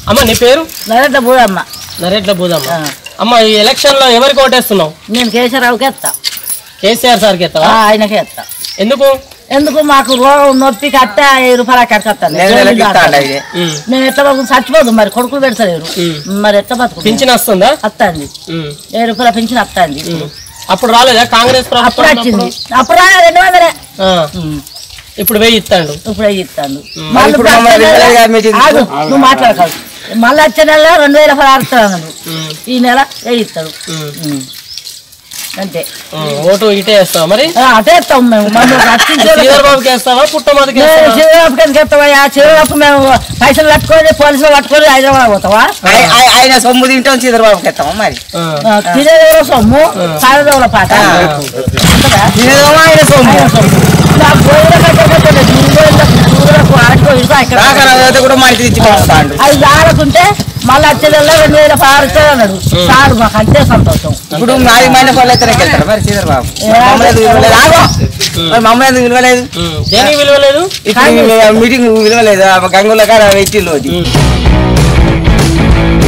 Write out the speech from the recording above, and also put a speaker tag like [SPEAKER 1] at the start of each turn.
[SPEAKER 1] అమ్మ నీ పేరు
[SPEAKER 2] నరేంద్ర పోదమ్మ
[SPEAKER 1] నరేట్ల బూదమ్మ
[SPEAKER 2] ఆ.
[SPEAKER 1] అమ్మ ఈ ఎలక్షన్ లో ఎవరికి ఓటేస్తున్నావు
[SPEAKER 2] నేను కేశవరావుకి ఎత్తా
[SPEAKER 1] కేసీఆర్ సార్కి ఎత్తావా
[SPEAKER 2] ఆ, ఆయనకే ఎత్తా
[SPEAKER 1] ఎందుకు
[SPEAKER 2] ఎందుకు మాకు రోగం నొప్పి కట్ట ఐదు రూపాయలు కట్టేస్తాను
[SPEAKER 3] నెల నెలకి ఇస్తాండ ఇది
[SPEAKER 1] ఉమ్.
[SPEAKER 2] మేము ఎట్లా బతుకు చచ్చిపోదు మరి కొడుకులు పెడతలేరు మరి ఎట్లా బతుకు
[SPEAKER 1] పింఛన్ వస్తుందా
[SPEAKER 2] వస్తుంది
[SPEAKER 1] ఉమ్.
[SPEAKER 2] ఏ రూపాయల పింఛన్ వస్తుంది
[SPEAKER 1] ఉమ్. అప్పుడు రాలేదా కాంగ్రెస్
[SPEAKER 2] అప్పుడు
[SPEAKER 1] ప్రభుత్వం
[SPEAKER 2] వచ్చింది
[SPEAKER 1] ఉన్నప్పుడు?
[SPEAKER 2] అప్పుడు రా రెండు వందలే
[SPEAKER 1] ఆ.
[SPEAKER 2] ఉమ్.
[SPEAKER 1] ఇప్పుడు వెయ్యి ఇస్తాడు
[SPEAKER 2] ఇప్పుడు ఇస్తాను
[SPEAKER 3] మరి ఇప్పుడు మమ్మల్ని విడుదల కాదు మీటింగ్.
[SPEAKER 2] నువ్వు మాట్లాడకాదు మళ్ళీ వచ్చే నెల రెండు వేల పదహారు ఇస్తాడు
[SPEAKER 1] ఉమ్.
[SPEAKER 2] ఈ నెల వెయ్యి ఇస్తాడు
[SPEAKER 1] ఉమ్.
[SPEAKER 2] ఉమ్. అంతే
[SPEAKER 1] ఉమ్. ఓటు ఇటే వేస్తావా మరి
[SPEAKER 2] ఆ, అటే ఇస్తాం మేము మనం రక్షించే
[SPEAKER 1] శ్రీధర్ బాబుకి వేస్తావా పుట్టమదికి వేస్తావా
[SPEAKER 2] చివరికి ఎందుకు ఎత్తావయ్యా చివరికి మేము పైసలు పట్టుకొని పోలీసులు పట్టుకొని హైదరాబాద్ పోతావా
[SPEAKER 3] ఆయ- ఆయ- ఆయన సొమ్ము తింటాం చంద్రబాబుకి ఎత్తామా మరి
[SPEAKER 1] ఆ.
[SPEAKER 2] ఆ, తినేదేవో సొమ్ము సాగదేవుల పాట అంతదా?
[SPEAKER 3] తినేదేమో ఆయన సొమ్ము
[SPEAKER 2] ఆయన సొమ్ము. నా గోయిల కట్టకపోతే దిగుబడులకు, దిగుబడులకు ఆడుకో ఇడుకో ఇక్కడ.
[SPEAKER 3] రాకరా అయితే కూడా మనకి తెచ్చి పంపుతాండు
[SPEAKER 2] అది జాడకుంటే మళ్ళీ వచ్చేదల్లా రెండు వేల పదహారు ఇస్తాడు అన్నాడు చాలు మాకు అంతే సంతోషం
[SPEAKER 3] ఇప్పుడు నాలుగు మంది వాళ్ళు అయితే వెళ్తారు మరి చంద్రబాబు మమ్మల్ని ఎందుకు విలువలేదు ఆగో మరి మమ్మల్ని ఎందుకు విలువలేదు
[SPEAKER 1] ఉమ్. దేనికి విలువ లేదు
[SPEAKER 3] ఇప్పుడు మీటింగ్ విలువలేదు గంగుల కాడ పెట్టిల్లు అది
[SPEAKER 1] ఉమ్.